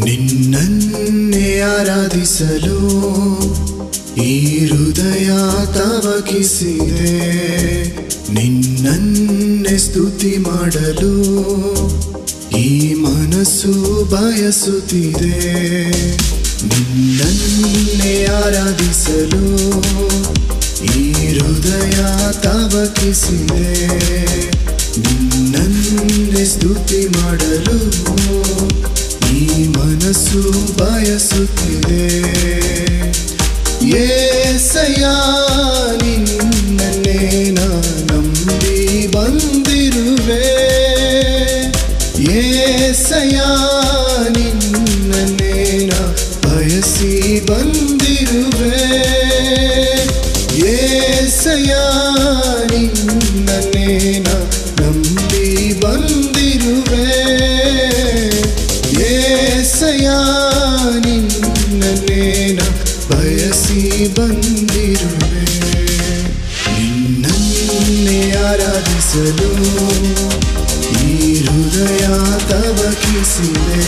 ನಿನ್ನನ್ನೇ ಆರಾಧಿಸಲು ಈ ಹೃದಯ ತವಕಿಸಿದೆ ನಿನ್ನನ್ನೇ ಸ್ತುತಿ ಮಾಡಲು ಈ ಮನಸ್ಸು ಬಯಸುತ್ತಿದೆ ನಿನ್ನನ್ನೇ ಆರಾಧಿಸಲು ಈ ಹೃದಯ ತವಕಿಸಿದೆ ನಿನ್ನನ್ನೇ ಸ್ತುತಿ ಮಾಡಲು ಈ ಮನಸ್ಸು ಬಯಸುತ್ತಿದೆ ಏಸಯ್ಯ ನಿನ್ನನ್ನೇ ನಾ ನಂಬಿ ಬಂದಿರುವೆ ಏಸಯ್ಯ ನಿನ್ನನ್ನೇ ನಾ ಬಯಸಿ ಬಂದಿರುವೆ ಏಸಯ್ಯ ನಿನ್ನನ್ನೇ ನಾ ನಂಬಿ ಬಂದಿರುವೆ ಏಸಯ್ಯ ನಿನ್ನನ್ನೇ ನಾ ಬಯಸಿ ಬಂದಿರುವೆ ನಿನ್ನನ್ನೇ ಆರಾಧಿಸಲು ಈ ಹೃದಯ ತವಕಿಸಿದೆ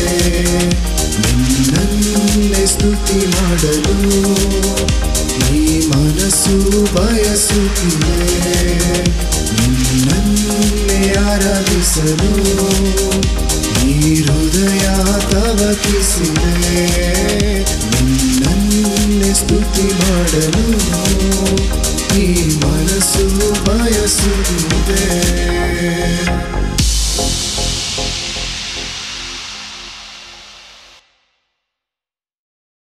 ನಿನ್ನನ್ನೇ ಸ್ತುತಿ ಮಾಡಲು ಈ ಮನಸ್ಸು ಬಯಸುತ್ತಿದೆ ನಿನ್ನನ್ನೇ ಆರಾಧಿಸಲು ಈ ಹೃದಯ ತವಕಿಸಿದೆ ನಿನ್ನನ್ನೇ ಸ್ತುತಿ ಮಾಡಲು ಈ ಮನಸ್ಸು ಬಯಸುತ್ತಿದೆ